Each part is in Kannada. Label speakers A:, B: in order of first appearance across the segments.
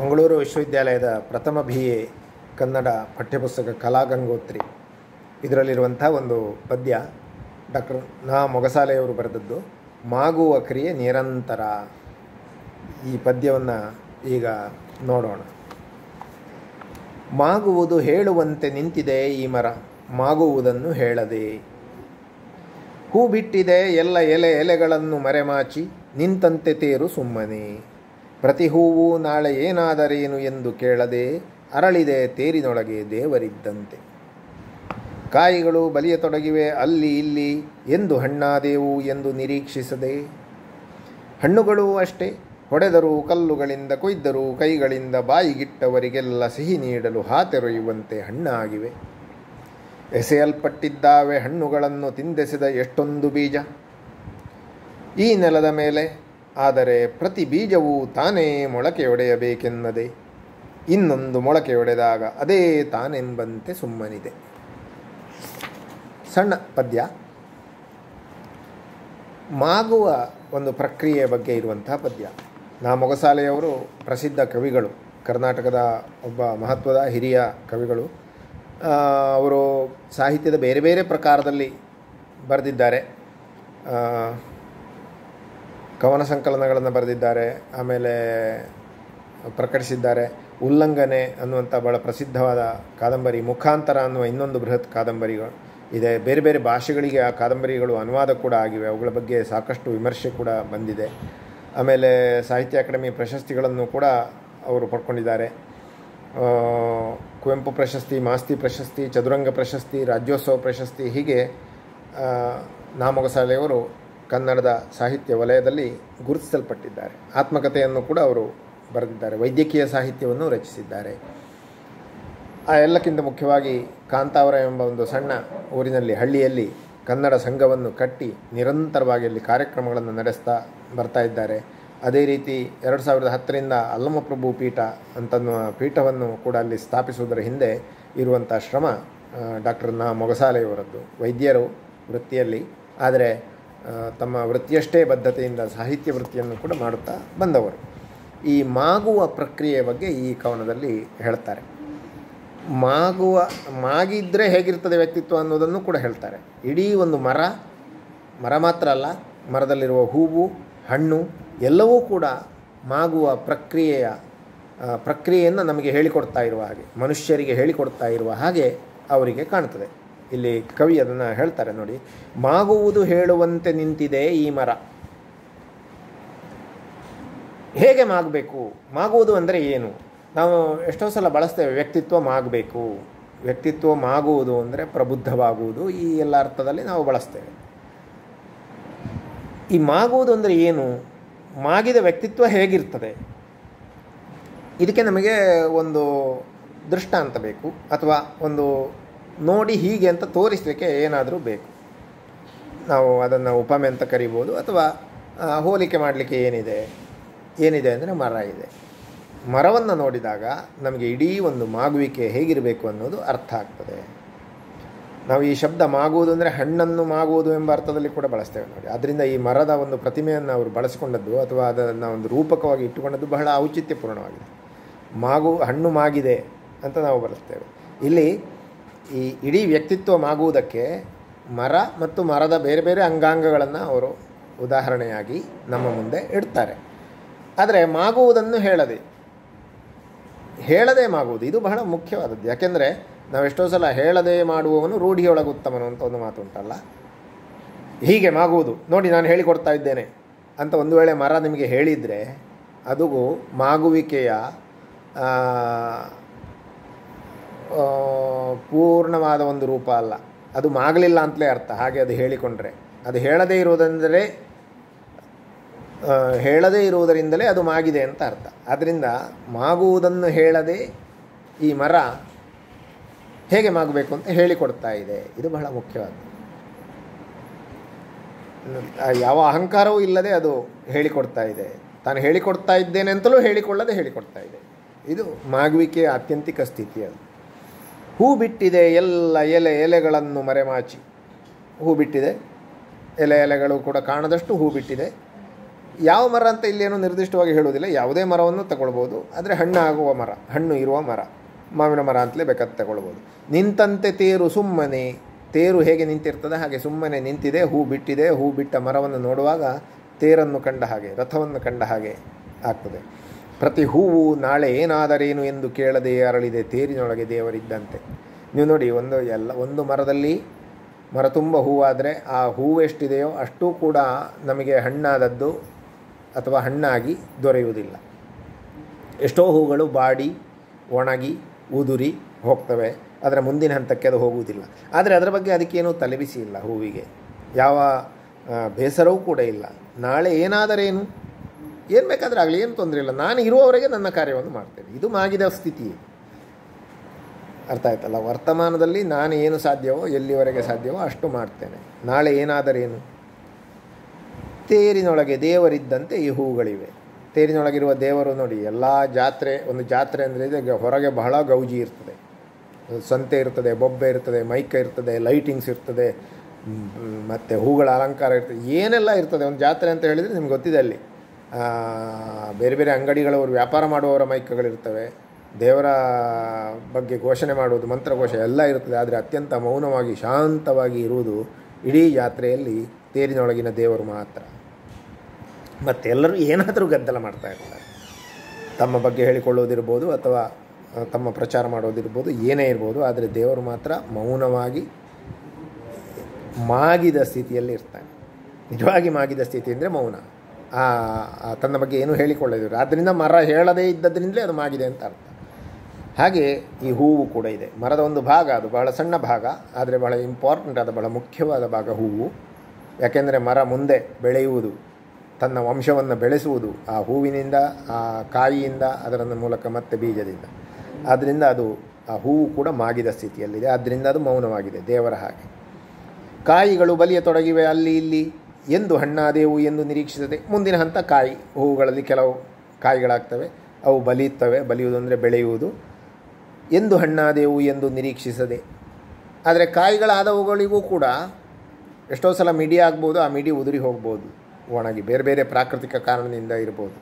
A: ಮಂಗಳೂರು ವಿಶ್ವವಿದ್ಯಾಲಯದ ಪ್ರಥಮ ಬಿ ಎ ಕನ್ನಡ ಪಠ್ಯಪುಸ್ತಕ ಕಲಾಗಂಗೋತ್ರಿ ಇದರಲ್ಲಿರುವಂಥ ಒಂದು ಪದ್ಯ ಡಾಕ್ಟರ್ ನಾ ಮೊಗಸಾಲೆಯವರು ಬರೆದದ್ದು ಮಾಗುವ ಕ್ರಿಯೆ ನಿರಂತರ ಈ ಪದ್ಯವನ್ನು ಈಗ ನೋಡೋಣ ಮಾಗುವುದು ಹೇಳುವಂತೆ ನಿಂತಿದೆ ಈ ಮರ ಮಾಗುವುದನ್ನು ಹೇಳದೆ ಹೂ ಬಿಟ್ಟಿದೆ ಎಲ್ಲ ಎಲೆ ಎಲೆಗಳನ್ನು ಮರೆಮಾಚಿ ನಿಂತಂತೆ ತೇರು ಸುಮ್ಮನೆ ಪ್ರತಿ ಹೂವು ನಾಳೆ ಏನಾದರೇನು ಎಂದು ಕೇಳದೆ ಅರಳಿದೆ ತೇರಿನೊಳಗೆ ದೇವರಿದ್ದಂತೆ ಕಾಯಿಗಳು ಬಲಿಯತೊಡಗಿವೆ ಅಲ್ಲಿ ಇಲ್ಲಿ ಎಂದು ಹಣ್ಣಾದೆವು ಎಂದು ನಿರೀಕ್ಷಿಸದೆ ಹಣ್ಣುಗಳೂ ಅಷ್ಟೇ ಹೊಡೆದರೂ ಕಲ್ಲುಗಳಿಂದ ಕೊಯ್ದರೂ ಕೈಗಳಿಂದ ಬಾಯಿಗಿಟ್ಟವರಿಗೆಲ್ಲ ಸಿಹಿ ನೀಡಲು ಹಾತೆರೊಯ್ಯುವಂತೆ ಹಣ್ಣಾಗಿವೆ ಎಸೆಯಲ್ಪಟ್ಟಿದ್ದಾವೆ ಹಣ್ಣುಗಳನ್ನು ತಿಂದೆಸೆದ ಎಷ್ಟೊಂದು ಬೀಜ ಈ ನೆಲದ ಮೇಲೆ ಆದರೆ ಪ್ರತಿ ಬೀಜವೂ ತಾನೇ ಮೊಳಕೆಯೊಡೆಯಬೇಕೆನ್ನದೆ ಇನ್ನೊಂದು ಮೊಳಕೆಯೊಡೆದಾಗ ಅದೇ ತಾನೆಂಬಂತೆ ಸುಮ್ಮನಿದೆ ಸಣ್ಣ ಪದ್ಯ ಮಾಗುವ ಒಂದು ಪ್ರಕ್ರಿಯೆಯ ಬಗ್ಗೆ ಇರುವಂತಹ ಪದ್ಯ ನಾ ಮೊಗಸಾಲೆಯವರು ಪ್ರಸಿದ್ಧ ಕವಿಗಳು ಕರ್ನಾಟಕದ ಒಬ್ಬ ಮಹತ್ವದ ಹಿರಿಯ ಕವಿಗಳು ಅವರು ಸಾಹಿತ್ಯದ ಬೇರೆ ಬೇರೆ ಪ್ರಕಾರದಲ್ಲಿ ಬರೆದಿದ್ದಾರೆ ಕವನ ಸಂಕಲನಗಳನ್ನು ಬರೆದಿದ್ದಾರೆ ಆಮೇಲೆ ಪ್ರಕಟಿಸಿದ್ದಾರೆ ಉಲ್ಲಂಘನೆ ಅನ್ನುವಂಥ ಭಾಳ ಪ್ರಸಿದ್ಧವಾದ ಕಾದಂಬರಿ ಮುಖಾಂತರ ಅನ್ನುವ ಇನ್ನೊಂದು ಬೃಹತ್ ಕಾದಂಬರಿಗಳು ಇದೆ ಬೇರೆ ಬೇರೆ ಭಾಷೆಗಳಿಗೆ ಆ ಕಾದಂಬರಿಗಳು ಅನುವಾದ ಕೂಡ ಆಗಿವೆ ಅವುಗಳ ಬಗ್ಗೆ ಸಾಕಷ್ಟು ವಿಮರ್ಶೆ ಕೂಡ ಬಂದಿದೆ ಆಮೇಲೆ ಸಾಹಿತ್ಯ ಅಕಾಡೆಮಿ ಪ್ರಶಸ್ತಿಗಳನ್ನು ಕೂಡ ಅವರು ಪಡ್ಕೊಂಡಿದ್ದಾರೆ ಕುವೆಂಪು ಪ್ರಶಸ್ತಿ ಮಾಸ್ತಿ ಪ್ರಶಸ್ತಿ ಚದುರಂಗ ಪ್ರಶಸ್ತಿ ರಾಜ್ಯೋತ್ಸವ ಪ್ರಶಸ್ತಿ ಹೀಗೆ ನಾಮೊಗಸಾಲೆಯವರು ಕನ್ನಡದ ಸಾಹಿತ್ಯ ವಲಯದಲ್ಲಿ ಗುರುತಿಸಲ್ಪಟ್ಟಿದ್ದಾರೆ ಆತ್ಮಕಥೆಯನ್ನು ಕೂಡ ಅವರು ಬರೆದಿದ್ದಾರೆ ವೈದ್ಯಕೀಯ ಸಾಹಿತ್ಯವನ್ನು ರಚಿಸಿದ್ದಾರೆ ಆ ಎಲ್ಲಕ್ಕಿಂತ ಮುಖ್ಯವಾಗಿ ಕಾಂತಾವರ ಎಂಬ ಒಂದು ಸಣ್ಣ ಊರಿನಲ್ಲಿ ಹಳ್ಳಿಯಲ್ಲಿ ಕನ್ನಡ ಸಂಘವನ್ನು ಕಟ್ಟಿ ನಿರಂತರವಾಗಿ ಅಲ್ಲಿ ಕಾರ್ಯಕ್ರಮಗಳನ್ನು ನಡೆಸ್ತಾ ಬರ್ತಾ ಇದ್ದಾರೆ ಅದೇ ರೀತಿ ಎರಡು ಸಾವಿರದ ಹತ್ತರಿಂದ ಅಲ್ಲಮಪ್ರಭು ಪೀಠ ಅಂತನ್ನುವ ಪೀಠವನ್ನು ಕೂಡ ಅಲ್ಲಿ ಸ್ಥಾಪಿಸುವುದರ ಹಿಂದೆ ಇರುವಂಥ ಶ್ರಮ ಡಾಕ್ಟರ್ ನಾ ಮೊಗಸಾಲೆಯವರದ್ದು ವೈದ್ಯರು ವೃತ್ತಿಯಲ್ಲಿ ಆದರೆ ತಮ್ಮ ವೃತ್ತಿಯಷ್ಟೇ ಬದ್ಧತೆಯಿಂದ ಸಾಹಿತ್ಯ ವೃತ್ತಿಯನ್ನು ಕೂಡ ಮಾಡುತ್ತಾ ಬಂದವರು ಈ ಮಾಗುವ ಪ್ರಕ್ರಿಯೆಯ ಬಗ್ಗೆ ಈ ಕವನದಲ್ಲಿ ಹೇಳ್ತಾರೆ ಮಾಗುವ ಮಾಗಿದ್ರೆ ಹೇಗಿರ್ತದೆ ವ್ಯಕ್ತಿತ್ವ ಅನ್ನೋದನ್ನು ಕೂಡ ಹೇಳ್ತಾರೆ ಇಡೀ ಒಂದು ಮರ ಮರ ಮಾತ್ರ ಅಲ್ಲ ಮರದಲ್ಲಿರುವ ಹೂವು ಹಣ್ಣು ಎಲ್ಲವೂ ಕೂಡ ಮಾಗುವ ಪ್ರಕ್ರಿಯೆಯ ಪ್ರಕ್ರಿಯೆಯನ್ನು ನಮಗೆ ಹೇಳಿಕೊಡ್ತಾ ಇರುವ ಹಾಗೆ ಮನುಷ್ಯರಿಗೆ ಹೇಳಿಕೊಡ್ತಾ ಇರುವ ಹಾಗೆ ಅವರಿಗೆ ಕಾಣ್ತದೆ ಇಲ್ಲಿ ಕವಿ ಅದನ್ನು ಹೇಳ್ತಾರೆ ನೋಡಿ ಮಾಗುವುದು ಹೇಳುವಂತೆ ನಿಂತಿದೆ ಈ ಮರ ಹೇಗೆ ಮಾಗಬೇಕು ಮಾಗುವುದು ಅಂದರೆ ಏನು ನಾವು ಎಷ್ಟೋ ಸಲ ಬಳಸ್ತೇವೆ ವ್ಯಕ್ತಿತ್ವ ಮಾಗಬೇಕು ವ್ಯಕ್ತಿತ್ವ ಮಾಗುವುದು ಅಂದರೆ ಪ್ರಬುದ್ಧವಾಗುವುದು ಈ ಎಲ್ಲ ಅರ್ಥದಲ್ಲಿ ನಾವು ಬಳಸ್ತೇವೆ ಈ ಮಾಗುವುದು ಅಂದರೆ ಏನು ಮಾಗಿದ ವ್ಯಕ್ತಿತ್ವ ಹೇಗಿರ್ತದೆ ಇದಕ್ಕೆ ನಮಗೆ ಒಂದು ದೃಷ್ಟಾಂತ ಬೇಕು ಅಥವಾ ಒಂದು ನೋಡಿ ಹೀಗೆ ಅಂತ ತೋರಿಸಲಿಕ್ಕೆ ಏನಾದರೂ ಬೇಕು ನಾವು ಅದನ್ನು ಉಪಮೆ ಅಂತ ಕರಿಬೋದು ಅಥವಾ ಹೋಲಿಕೆ ಮಾಡಲಿಕ್ಕೆ ಏನಿದೆ ಏನಿದೆ ಅಂದರೆ ಮರ ಇದೆ ಮರವನ್ನು ನೋಡಿದಾಗ ನಮಗೆ ಇಡೀ ಒಂದು ಮಾಗುವಿಕೆ ಹೇಗಿರಬೇಕು ಅನ್ನೋದು ಅರ್ಥ ಆಗ್ತದೆ ನಾವು ಈ ಶಬ್ದ ಮಾಗುವುದು ಅಂದರೆ ಹಣ್ಣನ್ನು ಮಾಗುವುದು ಎಂಬ ಅರ್ಥದಲ್ಲಿ ಕೂಡ ಬಳಸ್ತೇವೆ ನೋಡಿ ಆದ್ದರಿಂದ ಈ ಮರದ ಒಂದು ಪ್ರತಿಮೆಯನ್ನು ಅವರು ಬಳಸಿಕೊಂಡದ್ದು ಅಥವಾ ಅದನ್ನು ಒಂದು ರೂಪಕವಾಗಿ ಇಟ್ಟುಕೊಂಡದ್ದು ಬಹಳ ಔಚಿತ್ಯಪೂರ್ಣವಾಗಿದೆ ಮಾಗು ಹಣ್ಣು ಮಾಗಿದೆ ಅಂತ ನಾವು ಬಳಸ್ತೇವೆ ಇಲ್ಲಿ ಈ ಇಡೀ ವ್ಯಕ್ತಿತ್ವ ಮಾಗುವುದಕ್ಕೆ ಮರ ಮತ್ತು ಮರದ ಬೇರೆ ಬೇರೆ ಅಂಗಾಂಗಗಳನ್ನು ಅವರು ಉದಾಹರಣೆಯಾಗಿ ನಮ್ಮ ಮುಂದೆ ಇಡ್ತಾರೆ ಆದರೆ ಮಾಗುವುದನ್ನು ಹೇಳದೆ ಹೇಳದೆ ಮಾಗುವುದು ಇದು ಬಹಳ ಮುಖ್ಯವಾದದ್ದು ಯಾಕೆಂದರೆ ನಾವೆಷ್ಟೋ ಸಲ ಹೇಳದೆ ಮಾಡುವವನು ರೂಢಿಯೊಳಗೆ ಉತ್ತಮನು ಅಂತ ಒಂದು ಮಾತು ಉಂಟಲ್ಲ ಹೀಗೆ ಮಾಗುವುದು ನೋಡಿ ನಾನು ಹೇಳಿಕೊಡ್ತಾ ಇದ್ದೇನೆ ಅಂತ ಒಂದು ವೇಳೆ ಮರ ನಿಮಗೆ ಹೇಳಿದರೆ ಅದು ಮಾಗುವಿಕೆಯ ಪೂರ್ಣವಾದ ಒಂದು ರೂಪ ಅಲ್ಲ ಅದು ಮಾಗಲಿಲ್ಲ ಅಂತಲೇ ಅರ್ಥ ಹಾಗೆ ಅದು ಹೇಳಿಕೊಂಡ್ರೆ ಅದು ಹೇಳದೇ ಇರುವುದೆಂದರೆ ಹೇಳದೇ ಇರುವುದರಿಂದಲೇ ಅದು ಮಾಗಿದೆ ಅಂತ ಅರ್ಥ ಆದ್ದರಿಂದ ಮಾಗುವುದನ್ನು ಹೇಳದೆ ಈ ಮರ ಹೇಗೆ ಮಾಗಬೇಕು ಅಂತ ಹೇಳಿಕೊಡ್ತಾ ಇದೆ ಇದು ಬಹಳ ಮುಖ್ಯವಾದ ಯಾವ ಅಹಂಕಾರವೂ ಇಲ್ಲದೆ ಅದು ಹೇಳಿಕೊಡ್ತಾ ಇದೆ ತಾನು ಹೇಳಿಕೊಡ್ತಾ ಇದ್ದೇನೆ ಅಂತಲೂ ಹೇಳಿಕೊಳ್ಳದೆ ಹೇಳಿಕೊಡ್ತಾ ಇದೆ ಇದು ಮಾಗುವಿಕೆಯ ಆತ್ಯಂತಿಕ ಸ್ಥಿತಿ ಅದು ಹೂ ಬಿಟ್ಟಿದೆ ಎಲ್ಲ ಎಲೆ ಎಲೆಗಳನ್ನು ಮರೆಮಾಚಿ ಹೂ ಬಿಟ್ಟಿದೆ ಎಲೆ ಎಲೆಗಳು ಕೂಡ ಕಾಣದಷ್ಟು ಹೂ ಬಿಟ್ಟಿದೆ ಯಾವ ಮರ ಅಂತ ಇಲ್ಲೇನು ನಿರ್ದಿಷ್ಟವಾಗಿ ಹೇಳುವುದಿಲ್ಲ ಯಾವುದೇ ಮರವನ್ನು ತಗೊಳ್ಬೋದು ಆದರೆ ಹಣ್ಣು ಆಗುವ ಮರ ಹಣ್ಣು ಇರುವ ಮರ ಮಾವಿನ ಮರ ಅಂತಲೇ ಬೇಕಾದ್ರೆ ತಗೊಳ್ಬೋದು ನಿಂತಂತೆ ತೇರು ಸುಮ್ಮನೆ ತೇರು ಹೇಗೆ ನಿಂತಿರ್ತದೆ ಹಾಗೆ ಸುಮ್ಮನೆ ನಿಂತಿದೆ ಹೂ ಬಿಟ್ಟಿದೆ ಹೂ ಬಿಟ್ಟ ಮರವನ್ನು ನೋಡುವಾಗ ತೇರನ್ನು ಕಂಡ ಹಾಗೆ ರಥವನ್ನು ಕಂಡ ಹಾಗೆ ಆಗ್ತದೆ ಪ್ರತಿ ಹೂವು ನಾಳೆ ಏನಾದರೇನು ಎಂದು ಕೇಳದೆ ಅರಳಿದೆ ತೇರಿನೊಳಗೆ ದೇವರಿದ್ದಂತೆ ನೀವು ನೋಡಿ ಒಂದು ಎಲ್ಲ ಒಂದು ಮರದಲ್ಲಿ ಮರ ತುಂಬ ಹೂವಾದರೆ ಆ ಹೂವು ಎಷ್ಟಿದೆಯೋ ಅಷ್ಟೂ ಕೂಡ ನಮಗೆ ಹಣ್ಣಾದದ್ದು ಅಥವಾ ಹಣ್ಣಾಗಿ ದೊರೆಯುವುದಿಲ್ಲ ಎಷ್ಟೋ ಹೂಗಳು ಬಾಡಿ ಒಣಗಿ ಉದುರಿ ಹೋಗ್ತವೆ ಅದರ ಮುಂದಿನ ಹಂತಕ್ಕೆ ಅದು ಹೋಗುವುದಿಲ್ಲ ಆದರೆ ಅದರ ಬಗ್ಗೆ ಅದಕ್ಕೇನೂ ತಲೆಬಿಸಿ ಇಲ್ಲ ಹೂವಿಗೆ ಯಾವ ಆ, ಬೇಸರವೂ ಕೂಡ ಇಲ್ಲ ನಾಳೆ ಏನಾದರೇನು ಏನು ಬೇಕಾದರೆ ಆಗಲಿ ಏನು ತೊಂದರೆ ಇಲ್ಲ ನಾನು ಇರುವವರೆಗೆ ನನ್ನ ಕಾರ್ಯವನ್ನು ಮಾಡ್ತೇನೆ ಇದು ಮಾಗಿದ ಸ್ಥಿತಿ ಅರ್ಥ ಆಯ್ತಲ್ಲ ವರ್ತಮಾನದಲ್ಲಿ ನಾನು ಏನು ಸಾಧ್ಯವೋ ಎಲ್ಲಿವರೆಗೆ ಸಾಧ್ಯವೋ ಅಷ್ಟು ಮಾಡ್ತೇನೆ ನಾಳೆ ಏನಾದರೇನು ತೇರಿನೊಳಗೆ ದೇವರಿದ್ದಂತೆ ಈ ಹೂಗಳಿವೆ ತೇರಿನೊಳಗಿರುವ ದೇವರು ನೋಡಿ ಎಲ್ಲ ಜಾತ್ರೆ ಒಂದು ಜಾತ್ರೆ ಅಂದರೆ ಇದೆ ಹೊರಗೆ ಬಹಳ ಗೌಜಿ ಇರ್ತದೆ ಸಂತೆ ಇರ್ತದೆ ಬೊಬ್ಬೆ ಇರ್ತದೆ ಮೈಕ ಇರ್ತದೆ ಲೈಟಿಂಗ್ಸ್ ಇರ್ತದೆ ಮ್, ಮತ್ತು ಹೂಗಳ ಅಲಂಕಾರ ಇರ್ತದೆ ಏನೆಲ್ಲ ಇರ್ತದೆ ಒಂದು ಜಾತ್ರೆ ಅಂತ ಹೇಳಿದರೆ ನಿಮ್ಗೆ ಗೊತ್ತಿದೆ ಅಲ್ಲಿ ಆ, ಬೇರೆ ಬೇರೆ ಅಂಗಡಿಗಳವರು ವ್ಯಾಪಾರ ಮಾಡುವವರ ಮೈಕಗಳಿರ್ತವೆ ದೇವರ ಬಗ್ಗೆ ಘೋಷಣೆ ಮಾಡುವುದು ಮಂತ್ರಘೋಷ ಎಲ್ಲ ಇರ್ತದೆ ಆದರೆ ಅತ್ಯಂತ ಮೌನವಾಗಿ ಶಾಂತವಾಗಿ ಇರುವುದು ಇಡೀ ಜಾತ್ರೆಯಲ್ಲಿ ತೇರಿನೊಳಗಿನ ದೇವರು ಮಾತ್ರ ಮತ್ತು ಎಲ್ಲರೂ ಏನಾದರೂ ಗದ್ದಲ ಮಾಡ್ತಾ ಇರ್ತಾರೆ ತಮ್ಮ ಬಗ್ಗೆ ಹೇಳಿಕೊಳ್ಳೋದಿರ್ಬೋದು ಅಥವಾ ಆ, ತಮ್ಮ ಪ್ರಚಾರ ಮಾಡೋದಿರ್ಬೋದು ಏನೇ ಇರ್ಬೋದು ಆದರೆ ದೇವರು ಮಾತ್ರ ಮೌನವಾಗಿ ಮಾಗಿದ ಸ್ಥಿತಿಯಲ್ಲಿ ಇರ್ತಾನೆ ನಿಜವಾಗಿ ಮಾಗಿದ ಸ್ಥಿತಿ ಅಂದರೆ ಮೌನ ಆ ಆ ತನ್ನ ಬಗ್ಗೆ ಏನೂ ಹೇಳಿಕೊಳ್ಳೋದಿಲ್ಲ ಆದ್ದರಿಂದ ಮರ ಹೇಳದೇ ಇದ್ದದ್ರಿಂದಲೇ ಅದು ಮಾಗಿದೆ ಅಂತ ಅರ್ಥ ಹಾಗೆ ಈ ಹೂವು ಕೂಡ ಇದೆ ಮರದ ಒಂದು ಭಾಗ ಅದು ಬಹಳ ಸಣ್ಣ ಭಾಗ ಆದರೆ ಬಹಳ ಇಂಪಾರ್ಟೆಂಟ್ ಆದ ಬಹಳ ಮುಖ್ಯವಾದ ಭಾಗ ಹೂವು ಯಾಕೆಂದರೆ ಮರ ಮುಂದೆ ಬೆಳೆಯುವುದು ತನ್ನ ವಂಶವನ್ನು ಬೆಳೆಸುವುದು ಆ ಹೂವಿನಿಂದ ಆ ಕಾಯಿಯಿಂದ ಅದರ ಮೂಲಕ ಮತ್ತೆ ಬೀಜದಿಂದ ಆದ್ದರಿಂದ ಅದು ಆ ಹೂವು ಕೂಡ ಮಾಗಿದ ಸ್ಥಿತಿಯಲ್ಲಿದೆ ಆದ್ದರಿಂದ ಅದು ಮೌನವಾಗಿದೆ ದೇವರ ಹಾಗೆ ಕಾಯಿಗಳು ಬಲಿಯತೊಡಗಿವೆ ಅಲ್ಲಿ ಇಲ್ಲಿ ಎಂದು ಹಣ್ಣಾದೆವು ಎಂದು ನಿರೀಕ್ಷಿಸದೆ ಮುಂದಿನ ಹಂತ ಕಾಯಿ ಹೂವುಗಳಲ್ಲಿ ಕೆಲವು ಕಾಯಿಗಳಾಗ್ತವೆ ಅವು ಬಲಿಯುತ್ತವೆ ಬಲಿಯುವುದು ಅಂದರೆ ಬೆಳೆಯುವುದು ಎಂದು ಹಣ್ಣಾದೆವು ಎಂದು ನಿರೀಕ್ಷಿಸದೆ ಆದರೆ ಕಾಯಿಗಳಾದವುಗಳಿಗೂ ಕೂಡ ಎಷ್ಟೋ ಸಲ ಮಿಡಿ ಆಗ್ಬೋದು ಆ ಮಿಡಿ ಉದುರಿ ಹೋಗ್ಬೋದು ಒಣಗಿ ಬೇರೆ ಬೇರೆ ಪ್ರಾಕೃತಿಕ ಕಾರಣದಿಂದ ಇರ್ಬೋದು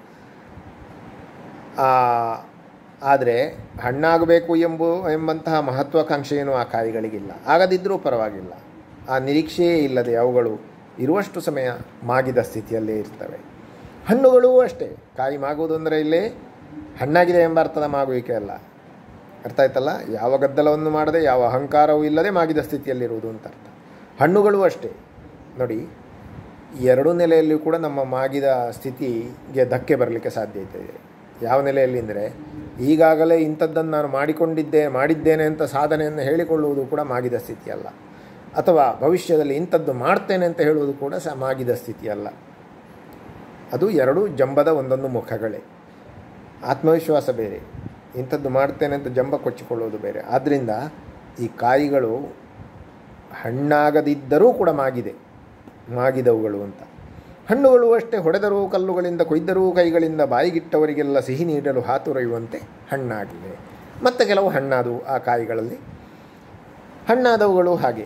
A: ಆದರೆ ಹಣ್ಣಾಗಬೇಕು ಎಂಬು ಎಂಬಂತಹ ಮಹತ್ವಾಕಾಂಕ್ಷೆಯೇನು ಆ ಕಾಯಿಗಳಿಗಿಲ್ಲ ಆಗದಿದ್ದರೂ ಪರವಾಗಿಲ್ಲ ಆ ನಿರೀಕ್ಷೆಯೇ ಇಲ್ಲದೆ ಅವುಗಳು ಇರುವಷ್ಟು ಸಮಯ ಮಾಗಿದ ಸ್ಥಿತಿಯಲ್ಲೇ ಇರ್ತವೆ ಹಣ್ಣುಗಳೂ ಅಷ್ಟೇ ಕಾಯಿ ಮಾಗುವುದು ಅಂದರೆ ಇಲ್ಲೇ ಹಣ್ಣಾಗಿದೆ ಎಂಬ ಅರ್ಥದ ಮಾಗುವಿಕೆ ಅಲ್ಲ ಅರ್ಥ ಆಯ್ತಲ್ಲ ಯಾವ ಗದ್ದಲವನ್ನು ಮಾಡದೆ ಯಾವ ಅಹಂಕಾರವೂ ಇಲ್ಲದೆ ಮಾಗಿದ ಸ್ಥಿತಿಯಲ್ಲಿರುವುದು ಅಂತ ಅರ್ಥ ಹಣ್ಣುಗಳೂ ಅಷ್ಟೇ ನೋಡಿ ಎರಡೂ ನೆಲೆಯಲ್ಲಿಯೂ ಕೂಡ ನಮ್ಮ ಮಾಗಿದ ಸ್ಥಿತಿಗೆ ಧಕ್ಕೆ ಬರಲಿಕ್ಕೆ ಸಾಧ್ಯತೆ ಇದೆ ಯಾವ ನೆಲೆಯಲ್ಲಿ ಅಂದರೆ ಈಗಾಗಲೇ ಇಂಥದ್ದನ್ನು ನಾನು ಮಾಡಿಕೊಂಡಿದ್ದೆ ಮಾಡಿದ್ದೇನೆ ಅಂತ ಸಾಧನೆಯನ್ನು ಹೇಳಿಕೊಳ್ಳುವುದು ಕೂಡ ಮಾಗಿದ ಸ್ಥಿತಿ ಅಲ್ಲ ಅಥವಾ ಭವಿಷ್ಯದಲ್ಲಿ ಇಂಥದ್ದು ಮಾಡ್ತೇನೆ ಅಂತ ಹೇಳುವುದು ಕೂಡ ಸಹ ಮಾಗಿದ ಸ್ಥಿತಿ ಅಲ್ಲ ಅದು ಎರಡು ಜಂಬದ ಒಂದೊಂದು ಮುಖಗಳೇ ಆತ್ಮವಿಶ್ವಾಸ ಬೇರೆ ಇಂಥದ್ದು ಮಾಡ್ತೇನೆ ಅಂತ ಜಂಬ ಕೊಚ್ಚಿಕೊಳ್ಳುವುದು ಬೇರೆ ಆದ್ದರಿಂದ ಈ ಕಾಯಿಗಳು ಹಣ್ಣಾಗದಿದ್ದರೂ ಕೂಡ ಮಾಗಿದೆ ಮಾಗಿದವುಗಳು ಅಂತ ಹಣ್ಣುಗಳು ಅಷ್ಟೇ ಹೊಡೆದರೂ ಕಲ್ಲುಗಳಿಂದ ಕೊಯ್ದರೂ ಕೈಗಳಿಂದ ಬಾಯಿಗಿಟ್ಟವರಿಗೆಲ್ಲ ಸಿಹಿ ನೀಡಲು ಹಾತುರಯುವಂತೆ ಹಣ್ಣಾಗಿವೆ ಮತ್ತು ಕೆಲವು ಹಣ್ಣಾದವು ಆ ಕಾಯಿಗಳಲ್ಲಿ ಹಣ್ಣಾದವುಗಳು ಹಾಗೆ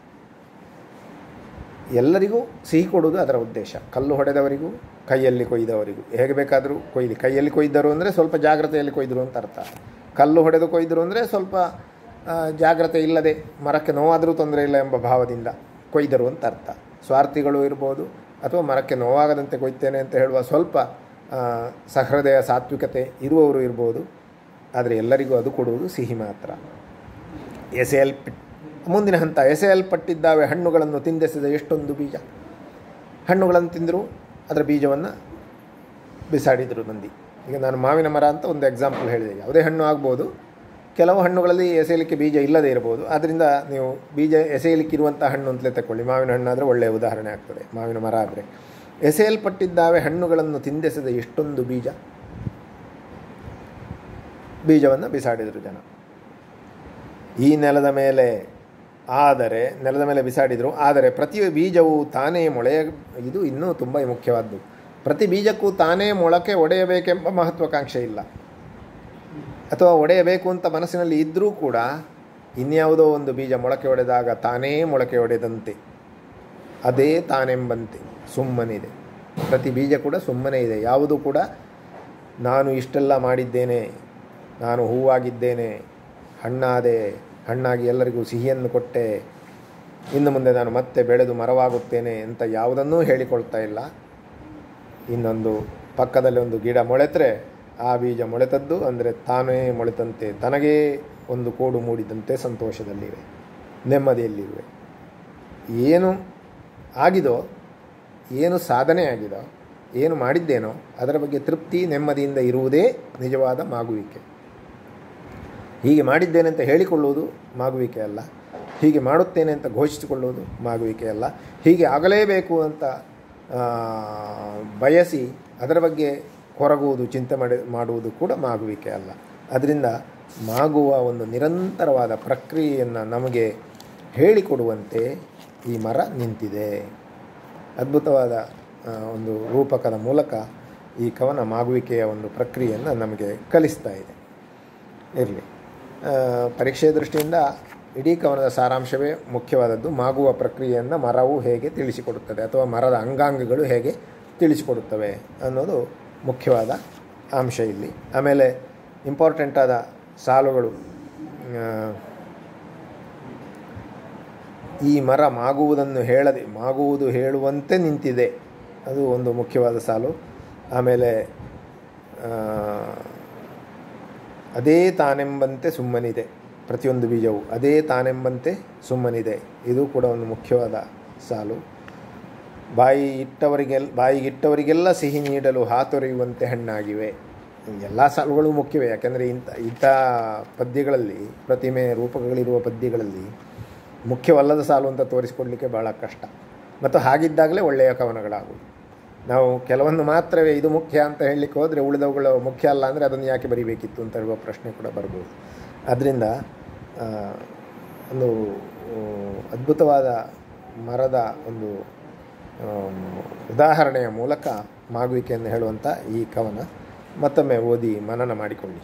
A: ಎಲ್ಲರಿಗೂ ಸಿಹಿ ಕೊಡುವುದು ಅದರ ಉದ್ದೇಶ ಕಲ್ಲು ಹೊಡೆದವರಿಗೂ ಕೈಯಲ್ಲಿ ಕೊಯ್ದವರಿಗೂ ಹೇಗೆ ಬೇಕಾದರೂ ಕೊಯ್ಲಿ ಕೈಯಲ್ಲಿ ಕೊಯ್ದರು ಅಂದರೆ ಸ್ವಲ್ಪ ಜಾಗ್ರತೆಯಲ್ಲಿ ಕೊಯ್ದರು ಅಂತ ಅರ್ಥ ಕಲ್ಲು ಹೊಡೆದು ಕೊಯ್ದರು ಅಂದರೆ ಸ್ವಲ್ಪ ಆ, ಜಾಗ್ರತೆ ಇಲ್ಲದೆ ಮರಕ್ಕೆ ನೋವಾದರೂ ತೊಂದರೆ ಇಲ್ಲ ಎಂಬ ಭಾವದಿಂದ ಕೊಯ್ದರು ಅಂತ ಅರ್ಥ ಸ್ವಾರ್ಥಿಗಳು ಇರ್ಬೋದು ಅಥವಾ ಮರಕ್ಕೆ ನೋವಾಗದಂತೆ ಕೊಯ್ತೇನೆ ಅಂತ ಹೇಳುವ ಸ್ವಲ್ಪ ಆ, ಸಹೃದಯ ಸಾತ್ವಿಕತೆ ಇರುವವರು ಇರ್ಬೋದು ಆದರೆ ಎಲ್ಲರಿಗೂ ಅದು ಕೊಡುವುದು ಸಿಹಿ ಮಾತ್ರ ಎಸೆಯಲ್ಪಟ್ ಮುಂದಿನ ಹಂತ ಎಸೆಯಲ್ಪಟ್ಟಿದ್ದಾವೆ ಹಣ್ಣುಗಳನ್ನು ತಿಂದೆಸೆದ ಎಷ್ಟೊಂದು ಬೀಜ ಹಣ್ಣುಗಳನ್ನು ತಿಂದರು ಅದರ ಬೀಜವನ್ನು ಬಿಸಾಡಿದರು ಮಂದಿ ಈಗ ನಾನು ಮಾವಿನ ಮರ ಅಂತ ಒಂದು ಎಕ್ಸಾಂಪಲ್ ಹೇಳಿದೆ ಯಾವುದೇ ಹಣ್ಣು ಆಗ್ಬೋದು ಕೆಲವು ಹಣ್ಣುಗಳಲ್ಲಿ ಎಸೆಯಲಿಕ್ಕೆ ಬೀಜ ಇಲ್ಲದೇ ಇರ್ಬೋದು ಆದ್ದರಿಂದ ನೀವು ಬೀಜ ಎಸೆಯಲಿಕ್ಕಿರುವಂಥ ಹಣ್ಣು ಅಂತಲೇ ತಗೊಳ್ಳಿ ಮಾವಿನ ಹಣ್ಣಾದರೆ ಒಳ್ಳೆಯ ಉದಾಹರಣೆ ಆಗ್ತದೆ ಮಾವಿನ ಮರ ಆದರೆ ಎಸೆಯಲ್ಪಟ್ಟಿದ್ದಾವೆ ಹಣ್ಣುಗಳನ್ನು ತಿಂದೆಸೆದ ಎಷ್ಟೊಂದು ಬೀಜ ಬೀಜವನ್ನು ಬಿಸಾಡಿದರು ಜನ ಈ ನೆಲದ ಮೇಲೆ ಆದರೆ ನೆಲದ ಮೇಲೆ ಬಿಸಾಡಿದರು ಆದರೆ ಪ್ರತಿ ಬೀಜವು ತಾನೇ ಮೊಳೆಯ ಇದು ಇನ್ನೂ ತುಂಬ ಮುಖ್ಯವಾದ್ದು ಪ್ರತಿ ಬೀಜಕ್ಕೂ ತಾನೇ ಮೊಳಕೆ ಒಡೆಯಬೇಕೆಂಬ ಮಹತ್ವಾಕಾಂಕ್ಷೆ ಇಲ್ಲ ಅಥವಾ ಒಡೆಯಬೇಕು ಅಂತ ಮನಸ್ಸಿನಲ್ಲಿ ಇದ್ದರೂ ಕೂಡ ಇನ್ಯಾವುದೋ ಒಂದು ಬೀಜ ಮೊಳಕೆ ಒಡೆದಾಗ ತಾನೇ ಮೊಳಕೆ ಒಡೆದಂತೆ ಅದೇ ತಾನೆಂಬಂತೆ ಸುಮ್ಮನಿದೆ ಪ್ರತಿ ಬೀಜ ಕೂಡ ಸುಮ್ಮನೆ ಇದೆ ಯಾವುದು ಕೂಡ ನಾನು ಇಷ್ಟೆಲ್ಲ ಮಾಡಿದ್ದೇನೆ ನಾನು ಹೂವಾಗಿದ್ದೇನೆ ಹಣ್ಣಾದೆ ಹಣ್ಣಾಗಿ ಎಲ್ಲರಿಗೂ ಸಿಹಿಯನ್ನು ಕೊಟ್ಟೆ ಇನ್ನು ಮುಂದೆ ನಾನು ಮತ್ತೆ ಬೆಳೆದು ಮರವಾಗುತ್ತೇನೆ ಅಂತ ಯಾವುದನ್ನೂ ಹೇಳಿಕೊಳ್ತಾ ಇಲ್ಲ ಇನ್ನೊಂದು ಪಕ್ಕದಲ್ಲಿ ಒಂದು ಗಿಡ ಮೊಳೆತರೆ ಆ ಬೀಜ ಮೊಳೆತದ್ದು ಅಂದರೆ ತಾನೇ ಮೊಳೆತಂತೆ ತನಗೇ ಒಂದು ಕೋಡು ಮೂಡಿದಂತೆ ಸಂತೋಷದಲ್ಲಿವೆ ನೆಮ್ಮದಿಯಲ್ಲಿರುವೆ ಏನು ಆಗಿದೋ ಏನು ಸಾಧನೆ ಆಗಿದೋ ಏನು ಮಾಡಿದ್ದೇನೋ ಅದರ ಬಗ್ಗೆ ತೃಪ್ತಿ ನೆಮ್ಮದಿಯಿಂದ ಇರುವುದೇ ನಿಜವಾದ ಮಾಗುವಿಕೆ ಹೀಗೆ ಮಾಡಿದ್ದೇನೆ ಅಂತ ಹೇಳಿಕೊಳ್ಳುವುದು ಮಾಗುವಿಕೆ ಅಲ್ಲ ಹೀಗೆ ಮಾಡುತ್ತೇನೆ ಅಂತ ಘೋಷಿಸಿಕೊಳ್ಳುವುದು ಮಾಗುವಿಕೆ ಅಲ್ಲ ಹೀಗೆ ಆಗಲೇಬೇಕು ಅಂತ ಆ, ಬಯಸಿ ಅದರ ಬಗ್ಗೆ ಕೊರಗುವುದು ಚಿಂತೆ ಮಾಡಿ ಮಾಡುವುದು ಕೂಡ ಮಾಗುವಿಕೆ ಅಲ್ಲ ಅದರಿಂದ ಮಾಗುವ ಒಂದು ನಿರಂತರವಾದ ಪ್ರಕ್ರಿಯೆಯನ್ನು ನಮಗೆ ಹೇಳಿಕೊಡುವಂತೆ ಈ ಮರ ನಿಂತಿದೆ ಅದ್ಭುತವಾದ ಆ, ಒಂದು ರೂಪಕದ ಮೂಲಕ ಈ ಕವನ ಮಾಗುವಿಕೆಯ ಒಂದು ಪ್ರಕ್ರಿಯೆಯನ್ನು ನಮಗೆ ಕಲಿಸ್ತಾ ಇದೆ ಇರಲಿ ಪರೀಕ್ಷೆಯ ದೃಷ್ಟಿಯಿಂದ ಇಡೀ ಕವನದ ಸಾರಾಂಶವೇ ಮುಖ್ಯವಾದದ್ದು ಮಾಗುವ ಪ್ರಕ್ರಿಯೆಯನ್ನು ಮರವು ಹೇಗೆ ತಿಳಿಸಿಕೊಡುತ್ತದೆ ಅಥವಾ ಮರದ ಅಂಗಾಂಗಗಳು ಹೇಗೆ ತಿಳಿಸಿಕೊಡುತ್ತವೆ ಅನ್ನೋದು ಮುಖ್ಯವಾದ ಅಂಶ ಇಲ್ಲಿ ಆಮೇಲೆ ಇಂಪಾರ್ಟೆಂಟ್ ಆದ ಸಾಲುಗಳು ಆ, ಈ ಮರ ಮಾಗುವುದನ್ನು ಹೇಳದೆ ಮಾಗುವುದು ಹೇಳುವಂತೆ ನಿಂತಿದೆ ಅದು ಒಂದು ಮುಖ್ಯವಾದ ಸಾಲು ಆಮೇಲೆ ಆ, ಅದೇ ತಾನೆಂಬಂತೆ ಸುಮ್ಮನಿದೆ ಪ್ರತಿಯೊಂದು ಬೀಜವು ಅದೇ ತಾನೆಂಬಂತೆ ಸುಮ್ಮನಿದೆ ಇದು ಕೂಡ ಒಂದು ಮುಖ್ಯವಾದ ಸಾಲು ಬಾಯಿ ಇಟ್ಟವರಿಗೆಲ್ಲ ಬಾಯಿಗಿಟ್ಟವರಿಗೆಲ್ಲ ಸಿಹಿ ನೀಡಲು ಹಾತೊರೆಯುವಂತೆ ಹಣ್ಣಾಗಿವೆ ಎಲ್ಲ ಸಾಲುಗಳು ಮುಖ್ಯವೇ ಯಾಕೆಂದರೆ ಇಂಥ ಇಂಥ ಪದ್ಯಗಳಲ್ಲಿ ಪ್ರತಿಮೆ ರೂಪಗಳಿರುವ ಪದ್ಯಗಳಲ್ಲಿ ಮುಖ್ಯವಲ್ಲದ ಸಾಲು ಅಂತ ತೋರಿಸಿಕೊಡಲಿಕ್ಕೆ ಭಾಳ ಕಷ್ಟ ಮತ್ತು ಹಾಗಿದ್ದಾಗಲೇ ಒಳ್ಳೆಯ ಕವನಗಳಾಗುವುದು ನಾವು ಕೆಲವೊಂದು ಮಾತ್ರವೇ ಇದು ಮುಖ್ಯ ಅಂತ ಹೇಳಲಿಕ್ಕೆ ಹೋದರೆ ಉಳಿದವುಗಳು ಮುಖ್ಯ ಅಲ್ಲ ಅಂದರೆ ಅದನ್ನು ಯಾಕೆ ಬರಿಬೇಕಿತ್ತು ಅಂತ ಹೇಳುವ ಪ್ರಶ್ನೆ ಕೂಡ ಬರ್ಬೋದು ಅದರಿಂದ ಆ, ಒಂದು ಆ, ಅದ್ಭುತವಾದ ಮರದ ಒಂದು ಆಮ್, ಉದಾಹರಣೆಯ ಮೂಲಕ ಮಾಗುವಿಕೆಯನ್ನು ಹೇಳುವಂಥ ಈ ಕವನ ಮತ್ತೊಮ್ಮೆ ಓದಿ ಮನನ ಮಾಡಿಕೊಳ್ಳಿ